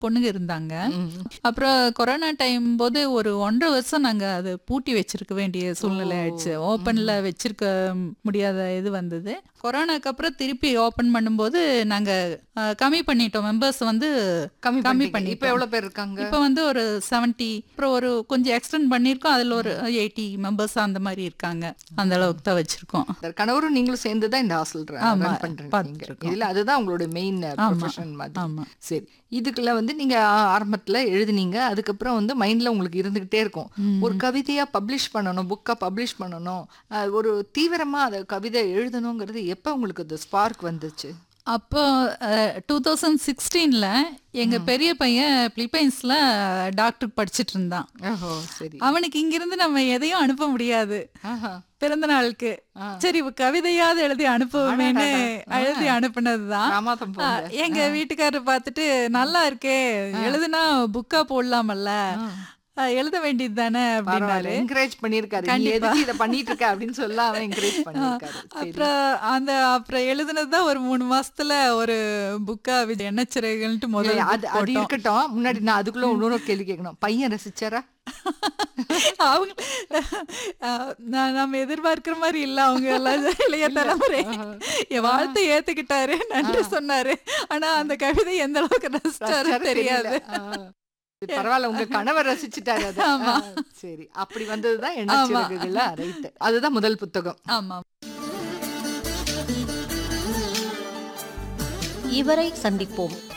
பொண்ணுங்க இருந்தாங்க ம். அப்புறம் கொரோனா டைம் போது ஒரு ஒன்றரை வருஷம் நாங்க அது பூட்டி வச்சிருக்க வேண்டிய சூழ்நிலை ஆயிடுச்சு ஓப்பன்ல வச்சிருக்க முடியாத இது வந்தது கொரோனாக்கு அப்புறம் திருப்பி ஓபன் பண்ணும்போது நாங்க அஹ், கம்மி பண்ணிட்டோம் மெம்பர்ஸ் வந்து கம்மி கம்மி பண்ணி இப்ப பண்ணிட்டோம். எவ்வளவு பேர் இருக்காங்க இப்போ வந்து ஒரு 70 அப்புறம் ஒரு கொஞ்சம் எக்ஸ்டெண்ட் பண்ணியிருக்கோம் அதுல ஒரு எயிட்டி மெம்பர்ஸ் அந்த மாதிரி இருக்காங்க அந்த அளவுக்கு தான் வச்சிருக்கோம் கணவரும் நீங்களும் சேர்ந்து தான் இந்த ஹாஸ்டல் ஆமா, ரன் பண்றீங்க பார்த்துட்டு இதுல அதுதான் உங்களோட மெயின் ஆமா. ப்ரொஃபஷன் மாதிரி ஆமா சரி இதுக்குள்ள வந்து நீங்க ஆ- ஆரம்பத்துல எழுதுனீங்க அதுக்கப்புறம் வந்து மைண்ட்ல உங்களுக்கு இருந்துகிட்டே இருக்கும் ஒரு கவிதையா பப்ளிஷ் பண்ணணும் புக்கா பப்ளிஷ் பண்ணணும் அஹ், ஒரு தீவிரமா அதை கவிதை எழுதணுங்கிறது எப்ப உங்களுக்கு அந்த ஸ்பார்க் வந்துச்சு அப்போ டூ தௌசண்ட் சிக்ஸ்டீனில் எங்கள் பெரிய பையன் பிலிப்பைன்ஸில் டாக்டர் படிச்சிட்டு இருந்தான் ஓஹோ சரி அவனுக்கு இங்கிருந்து நம்ம எதையும் அனுப்ப முடியாது ஆஹா. பிறந்த நாளுக்கு சரி இவ கவிதையாவது எழுதி அனுப்புவேன்னு எழுதி அனுப்புனதுதான் ராமாதம் ஆ, போங்க எங்க வீட்டுக்காரர் பார்த்துட்டு நல்லா இருக்கே எழுதுனா புக்கா போடலாமல்ல ஆ, எழுத வேண்டியது தானே அப்படின்னாரு என்கரேஜ் பண்ணிருக்காரு நீ கண்டிப்பா. எதுக்கு இதை பண்ணிட்டு இருக்க அப்படின்னு சொல்ல அவன் என்கரேஜ் பண்ணிருக்காரு சரி அப்புறம் அந்த அப்புறம் எழுதுனதுதான் ஒரு மூணு மாசத்துல ஒரு புக்கா எண்ணச்சிறைகள்ட்டு இல்ல, முதல்ல அது அது இருக்கட்டும் முன்னாடி நான் அதுக்குள்ள இன்னொரு கேள்வி கேட்கணும் பையன் ரசிச்சாரா அவங்க அஹ், நான் நம்ம எதிர்பார்க்கிற மாதிரி இல்ல அவங்க எல்லாம் இளைய தலைமுறை என் வாழ்த்தை ஏத்துக்கிட்டாரு நன்றி சொன்னாரு ஆனா அந்த கவிதை எந்த அளவுக்கு ரசிச்சாரு ரசிச்சாரா தெரியாது தெரியல. ஆ. இது பரவாயில்ல உங்க கணவர் ரசிச்சுட்டாரு அது ஆமா. ஆ, சரி அப்படி வந்ததுதான் எண்ணச்சிறகுகளா ரைட் அதுதான் முதல் புத்தகம் ஆமா இவரை சந்திப்போம்